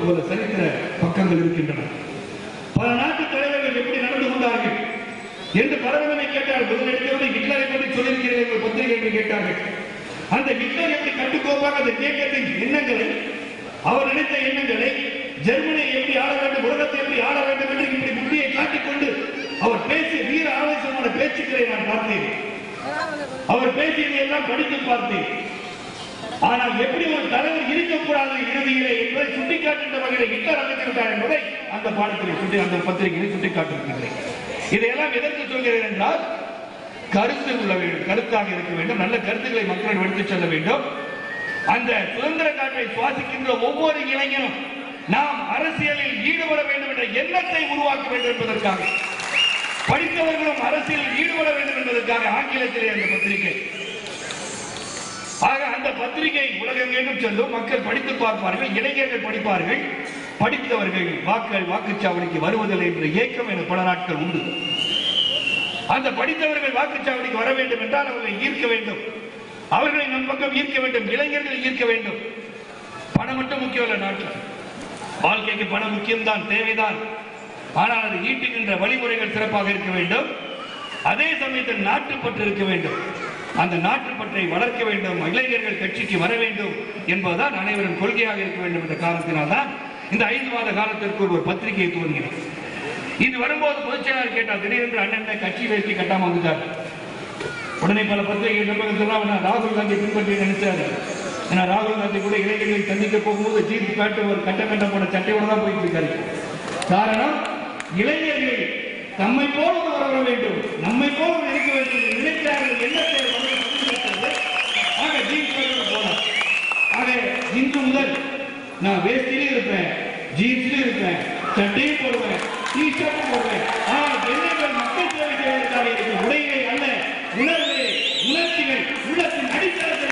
போல சரித்திர பக்கங்கள் இருக்கின்றன பல நாட்டு தலைவர்கள் எப்படி நடந்து கொண்டார்கள் என்று பலரிடமே கேட்டார்கள் முதலெடுத்தவரை ஹிட்லரை பற்றி சொல்லியிருக்கிறீர்கள் பத்திரிகை என்று கேட்டார்கள் அந்த ஹிட்லர் எப்படி கட்டுக்கோப்பாக அந்த இயக்கத்தின் எண்ணங்களை அவர் நினைத்த எண்ணங்களை ஜெர்மனியை எப்படி ஆள வேண்டும் உலகத்தை எப்படி ஆள வேண்டும் என்று இப்படி புள்ளியை காட்டிக்கொண்டு அவர் பேசிய வீர ஆவேசமான பேச்சுக்களை நான் பார்த்தேன் அவர் பேசியதை எல்லாம் படித்து பார்த்தேன் ஆனால் எப்படி ஒரு தலைவர் இருக்கக்கூடாது இறுதியிலே என்பதை சுட்டிக்காட்டுகின்ற வகையில் ஹிட்லர் அமைத்து விட்டார் என்பதை அந்த பாடத்தில் சுட்டி அந்த பத்திரிகையில் சுட்டிக்காட்டிருக்கிறேன் இதையெல்லாம் எதற்கு சொல்கிறேன் என்றால் கருத்து உள்ள வேண்டும் கருத்தாக இருக்க வேண்டும் நல்ல கருத்துக்களை மக்களிடம் எடுத்துச் செல்ல வேண்டும் அந்த சுதந்திர காற்றை சுவாசிக்கின்ற ஒவ்வொரு இளைஞனும் நாம் அரசியலில் ஈடுபட வேண்டும் என்ற எண்ணத்தை உருவாக்க வேண்டும் என்பதற்காக படித்தவர்களும் அரசியலில் ஈடுபட வேண்டும் என்பதற்காக ஆங்கிலத்திலே அந்த பத்திரிகை ஆக அந்த பத்திரிகை உலகெங்கும் செல்லும் மக்கள் படித்து பார்ப்பார்கள் இளைஞர்கள் படிப்பார்கள் படித்தவர்கள் வாக்கள் வாக்குச்சாவடிக்கு வருவதில்லை என்ற ஏக்கம் என பல நாட்கள் உண்டு அந்த படித்தவர்கள் வாக்குச்சாவடிக்கு வர வேண்டும் என்றால் அவர்களை ஈர்க்க வேண்டும் அவர்களை நம் பக்கம் ஈர்க்க வேண்டும் இளைஞர்களை ஈர்க்க வேண்டும் பணம் மட்டும் முக்கியம் இல்லை நாட்டில் வாழ்க்கைக்கு பணம் முக்கியம்தான் தேவைதான் ஆனால் அது ஈட்டுகின்ற வழிமுறைகள் சிறப்பாக இருக்க வேண்டும் அதே சமயத்தில் நாட்டுப்பற்று இருக்க வேண்டும் அந்த நாட்டுப்பற்றை வளர்க்க வேண்டும் இளைஞர்கள் கட்சிக்கு வர வேண்டும் என்பதுதான் அனைவரும் கொள்கையாக இருக்க வேண்டும் என்ற காரணத்தினால்தான் இந்த ஐந்து மாத காலத்திற்கு ஒரு பத்திரிகையை துவங்கினேன் இது வரும்போது பொதுச் செயலாளர் கேட்டார் திடீரென்று அண்ணன் கட்சி வேஷ்டி கட்டாம வந்துட்டார் உடனே பல பத்திரிகை நண்பர்கள் சொன்னா ராகுல் காந்தி பின்பற்றி நினைச்சாரு ஏன்னா ராகுல் காந்தி கூட இளைஞர்களை சந்திக்க போகும்போது ஜீன்ஸ் பேண்ட் ஒரு கட்ட கட்ட போன சட்டையோட தான் போயிட்டு இருக்காரு காரணம் இளைஞர்கள் தம்மை போல வர வேண்டும் நம்மை போல நினைக்க வேண்டும் என்று நினைக்கிறார்கள் எண்ணத்தை அவர்கள் பதிந்திருக்கிறது. ஆக ஜீன்ஸ் பேண்ட் போனார் ஆக இன்று முதல் நான் வேஷ்டிலையும் இருப்பேன் ஜீன்ஸ்லயும் இருப்பேன் சட்டையும் போடுவேன் டி ஷர்ட்டும் போடுவேன் ஆனால் எண்ணங்கள் மக்கள் சேவை செய்வதற்காக இருக்கும் உடைகளை அல்ல உணர்வு உணர்ச்சிகள் உள்ளத்தின் அடித்தளத்தை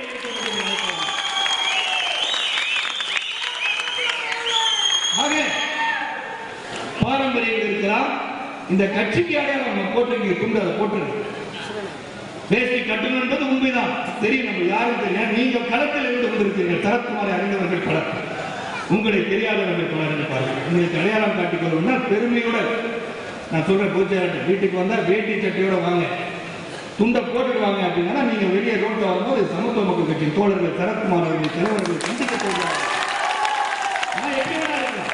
ஆக பாரம்பரியம் இருக்கலாம் இந்த கட்சிக்கு அடையாளம் நம்ம போட்டிருக்கீங்க துண்டு அதை போட்டுருக்கு வேஷ்டி கட்டணும் என்பது உண்மைதான் தெரியும் நம்ம யாரும் தெரியும் நீங்க களத்தில் இருந்து கொண்டிருக்கிறீர்கள் தரத்துமாரை அறிந்தவர்கள் பலர் உங்களை தெரியாதவர்கள் பலர் இருப்பார்கள் உங்களுக்கு அடையாளம் காட்டிக் கொள்ளணும்னா பெருமையோட நான் சொல்றேன் பூஜையாளர் வீட்டுக்கு வந்தா வேட்டி சட்டையோட வாங்க துண்டை போட்டுட்டு வாங்க அப்படின்னா நீங்க வெளியே ரோட்ல வரும்போது சமத்துவ மக்கள் கட்சி தோழர்கள் சரத்குமார் அவர்கள் தலைவர்கள் சந்திக்க போகிறார்கள் நான் எப்படி வேணா இருக்கலாம்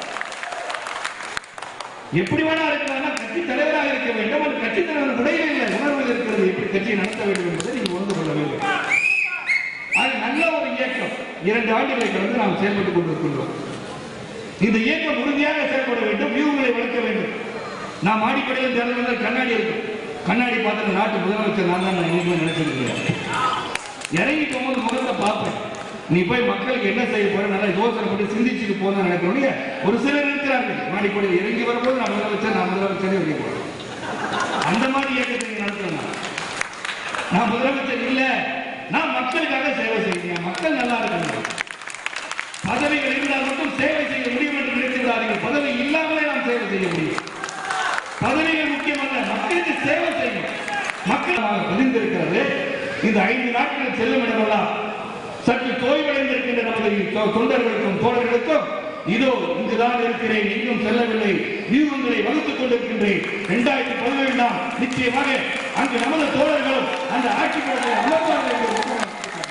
எப்படி வேணா இருக்கலாம்னா கட்சி தலைவராக இருக்க வேண்டும் அந்த கட்சி தலைவர் உடையில இல்லை உணர்வில் இருக்கிறது எப்படி கட்சியை நடத்த வேண்டும் என்பதை நீங்கள் உணர்ந்து கொள்ள வேண்டும் அது நல்ல ஒரு இயக்கம் இரண்டு ஆண்டுகளை கடந்து நாம் செயல்பட்டுக் கொண்டிருக்கின்றோம் இந்த இயக்கம் உறுதியாக செயல்பட வேண்டும் வியூகங்களை வளர்க்க வேண்டும் நாம் ஆடிப்படையில் தேர்தல் கண்ணாடி இருக்கு கண்ணாடி பார்த்து நாட்டு முதலமைச்சர் நான் தான் நான் இனிமே நினைச்சிருக்கிறேன் இறங்கி போகும்போது முகத்தை பார்ப்பேன் நீ போய் மக்களுக்கு என்ன செய்ய போற நல்லா யோசனை பண்ணி சிந்திச்சுட்டு போன நினைக்கிறோம் ஒரு சிலர் இருக்கிறார்கள் மாடிப்படையில் இறங்கி வரும்போது நான் முதலமைச்சர் நான் முதலமைச்சரே இறங்கி போறேன் அந்த மாதிரி இயக்கத்தை நீங்க நடத்தணும் நான் முதலமைச்சர் இல்ல நான் மக்களுக்காக சேவை செய்கிறேன் மக்கள் நல்லா இருக்கணும் பதவிகள் இருந்தால் மட்டும் சேவை செய்ய முடியும் என்று நினைத்து விடாதீர்கள் பதவி இல்லாமலே நாம் சேவை செய்ய முடியும் பதவிகள் முக்கியமல்ல மக்களுக்கு சேவை செய்யும் மக்கள் பதிந்திருக்கிறது இந்த ஐந்து நாட்கள் செல்லும் இடமெல்லாம் சற்று தோய்வடைந்திருக்கின்ற நமது தொ- தொண்டர்களுக்கும் தோழர்களுக்கும் இதோ இங்குதான் இருக்கிறேன் இன்னும் செல்லவில்லை வியூகங்களை வகுத்துக் கொண்டிருக்கின்றேன் இரண்டாயிரத்தி பதினேழாம் நிச்சயமாக அங்கு நமது தோழர்களும் அந்த ஆட்சி படத்தை அமர்வார்கள் என்று உறுதியாக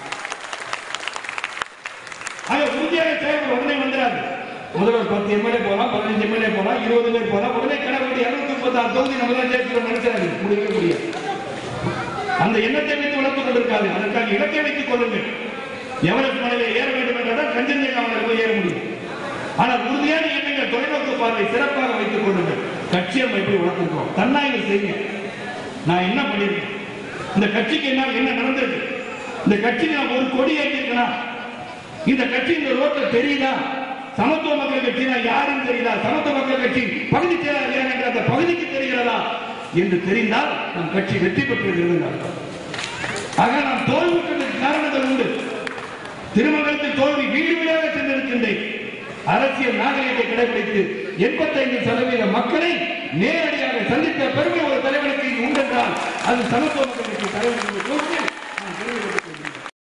ஆக உறுதியாக செயல்பட உடனே வந்துடாது முதல்வர் பத்து எம்எல்ஏ போலாம் பதினஞ்சு எம்எல்ஏ போலாம் இருபது பேர் போலாம் உடனே கடவுள் இருநூத்தி முப்பத்தாறு தொகுதி நம்ம தான் ஜெயிச்சிடும் நினைச்சாரு முடியவே முடியாது அந்த எண்ணத்தை வைத்து வளர்த்துக் கொண்டிருக்காது அதற்காக இலக்கை வைத்துக் கொள்ளுங்கள் எவரெஸ்ட் மலையில ஏற வேண்டும் என்றால் கஞ்சன்ஜங்கா மலையில போய் ஏற முடியும் ஆனால் உறுதியான எண்ணங்கள் தொலைநோக்கு பார்வை சிறப்பாக வைத்துக் கொள்ளுங்கள் கட்சி அமைப்பை வளர்த்துக்கிறோம் தன்னாய்வு செய்யுங்க நான் என்ன பண்ணிருக்கேன் இந்த கட்சிக்கு என்னால் என்ன நடந்திருக்கு இந்த கட்சிக்கு நான் ஒரு கொடி ஏற்றிருக்கேனா இந்த கட்சி இந்த ரோட்ல தெரியுதா சமத்துவ மக்கள் கட்சினா யாருன்னு தெரியுதா சமத்துவ மக்கள் கட்சி பகுதி செயலாளர் யார் என்ற அந்த பகுதிக்கு தெரிகிறதா என்று தெரிந்தால் நம் கட்சி வெற்றி பெற்றிருக்கிறது என்று அர்த்தம். ஆக நாம் தோல்விட்டதற்கு காரணங்கள் உண்டு திருமணத்தில் தோல்வி வீடு வீடாக சென்றிருக்கின்றேன் அரசியல் நாகரிகத்தை கடைபிடித்து எண்பத்தைந்து சதவீத மக்களை நேரடியாக சந்தித்த பெருமை ஒரு தலைவனுக்கு இங்கு உண்டென்றால் அது சமத்துவ மக்கள் கட்சி தலைவர் என்று கூறுவதில் நான் பெருமை கொள்கிறேன்.